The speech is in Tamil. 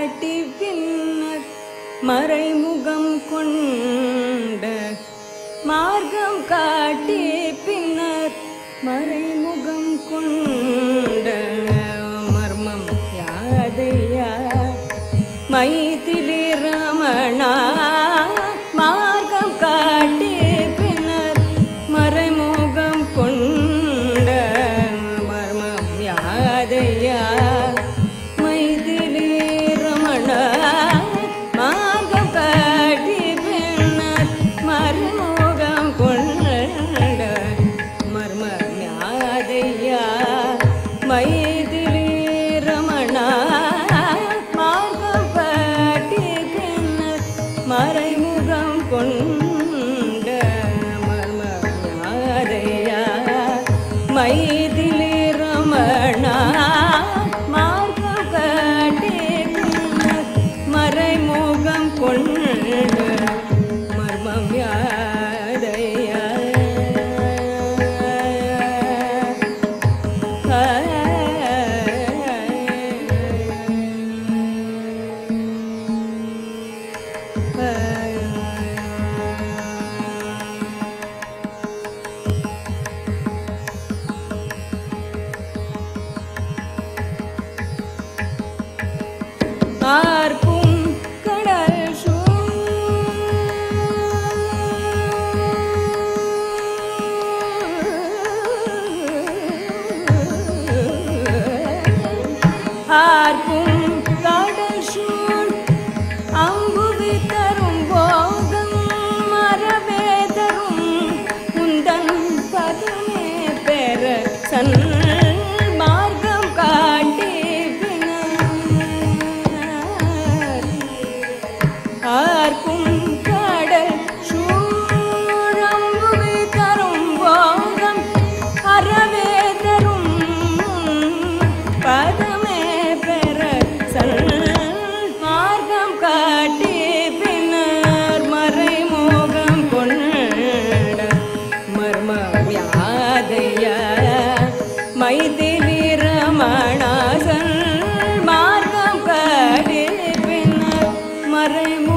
காட்டி பின்னர் மறைமுகம் கொண்ட மார்க்கம் காட்டி பின்னர் மறைமுகம் கொண்ட மர்மம் யாதையா மைதிலி ரமணா மார்க்கம் காட்டி பின்னர் மறைமுகம் கொண்ட மர்மம் யாதையா மைதிலி ரமணா மார்க்கம் காட்டி பின்னர் மறைமுகம் கொண்ட மர்மம் யாதையா மைதிலி ரமணா மார்க்கம் காட்டி பின்னர் மறைமுகம் கொண்ட மர்மம் யாதையா மைதிலி ரமணா மார்க்கம் காட்டி பின்னர் மறைமுகம் கொண்ட மர்மம் யாதையா பார்க்கும் கடல் ஆர்க்கும் கடல் சூழ் அம்புவி தரும் போகம் மரவே தரும் உந்தன் பதமே பெற சன் மார்க்கம் காட்டி பின்னர் ஆர்க்கும் கடல் சூழம்புவி தரும் போகம் அறவே தரும் பதமே பெற சல் மார்க்கம் காட்டி பின்னர் மறைமோகம் கொண்ட மர்மம் யாதைய மைதிலி ரமணாசன் மார்க்கம் காட்டி பின்னர் மறைம